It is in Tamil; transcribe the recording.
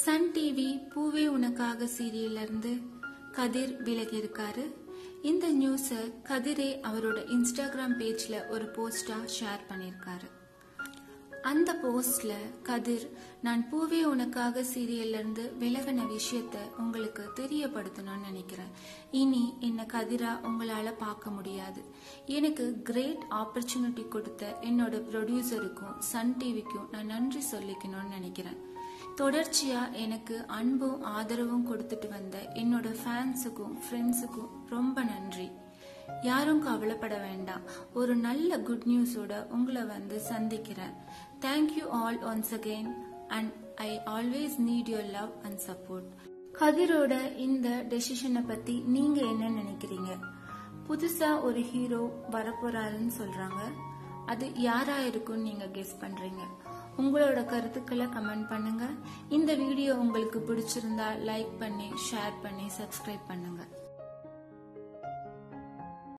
சன் டிவி பூவே உனக்காக சீரியல்ல இருந்து கதிர் விலகி இருக்காரு இந்த நியூஸ கதிரே அவரோட இன்ஸ்டாகிராம் பேஜ்ல ஒரு போஸ்டா ஷேர் பண்ணிருக்காரு அந்த போஸ்ட்ல கதிர் நான் பூவே உனக்காக சீரியல்ல இருந்து விலகின விஷயத்த உங்களுக்கு தெரியப்படுத்தணும்னு நினைக்கிறேன் இனி என்ன கதிரா உங்களால பார்க்க முடியாது எனக்கு கிரேட் ஆப்பர்ச்சுனிட்டி கொடுத்த என்னோட ப்ரொடியூசருக்கும் சன் டிவிக்கும் நான் நன்றி சொல்லிக்கணும்னு நினைக்கிறேன் தொடர்ச்சியா எனக்கு அன்பும் ஆதரவும் கொடுத்துட்டு வந்த என்னோட ஃபேன்ஸுக்கும் ஃப்ரெண்ட்ஸுக்கும் ரொம்ப நன்றி யாரும் கவலைப்பட வேண்டாம் ஒரு நல்ல குட் நியூஸோட உங்களை வந்து சந்திக்கிறேன் thank you all once again and I always need your love and support கதிரோட இந்த டெசிஷனை பத்தி நீங்க என்ன நினைக்கிறீங்க புதுசா ஒரு ஹீரோ வரப்போறாருன்னு சொல்றாங்க அது யாரா இருக்கும்னு நீங்க கெஸ் பண்றீங்க உங்களோட கருத்துக்களை கமெண்ட் பண்ணுங்க இந்த வீடியோ உங்களுக்கு பிடிச்சிருந்தா லைக் பண்ணி ஷேர் பண்ணி சப்ஸ்கிரைப் பண்ணுங்க